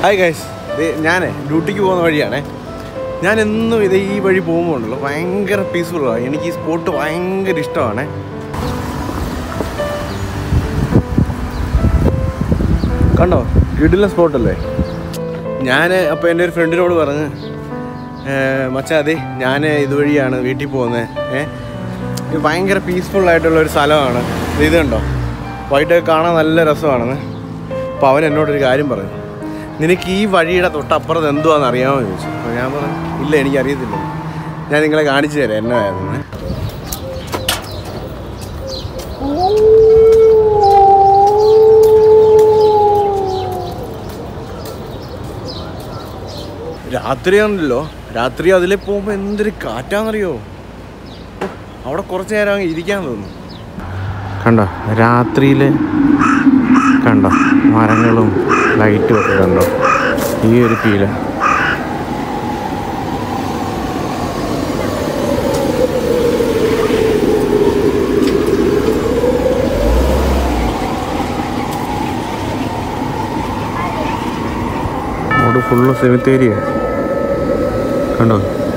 hi guys ഞാൻ ഡ്യൂട്ടിക്ക് പോകുന്ന വഴിയാണേ ഞാൻ എന്നും ഇത് ഈ വഴി പോകുമ്പോൾ ഉണ്ടല്ലോ ഭയങ്കര പീസ്ഫുള്ളാണ് എനിക്ക് ഈ സ്പോട്ട് ഭയങ്കര ഇഷ്ടമാണ് കണ്ടോ കിടില സ്പോട്ടല്ലേ ഞാൻ അപ്പോൾ എൻ്റെ ഒരു ഫ്രണ്ടിനോട് പറഞ്ഞ് മച്ചാ അതെ ഞാൻ ഇതുവഴിയാണ് വീട്ടിൽ പോകുന്നത് ഏഹ് ഇത് ഭയങ്കര പീസ്ഫുൾ ആയിട്ടുള്ള ഒരു സ്ഥലമാണ് ഇത് ഇത് കണ്ടോ വൈകിട്ട് കാണാൻ നല്ല രസമാണെന്ന് അപ്പോൾ അവൻ എന്നോടൊരു കാര്യം പറഞ്ഞു നിനക്ക് ഈ വഴിയുടെ തൊട്ടപ്പുറത്ത് എന്തുവാന്ന് അറിയാമോ എന്ന് ചോദിച്ചു അപ്പോൾ ഞാൻ പറഞ്ഞു ഇല്ല എനിക്കറിയത്തില്ല ഞാൻ നിങ്ങളെ കാണിച്ചു തരാം എന്നായിരുന്നു രാത്രിയാണല്ലോ രാത്രി അതിലെ പോകുമ്പോൾ എന്തൊരു കാറ്റാന്നറിയോ ഓ, അവിടെ കുറച്ച് നേരം അങ്ങ് ഇരിക്കാൻ തോന്നുന്നു കണ്ടോ രാത്രിയിൽ കണ്ടോ മരങ്ങളും ലൈറ്റും ഒക്കെ കണ്ടോ ഈ ഒരു ഫീല് അവിടെ ഫുള്ള് സെമിത്തേരിയ കണ്ടോ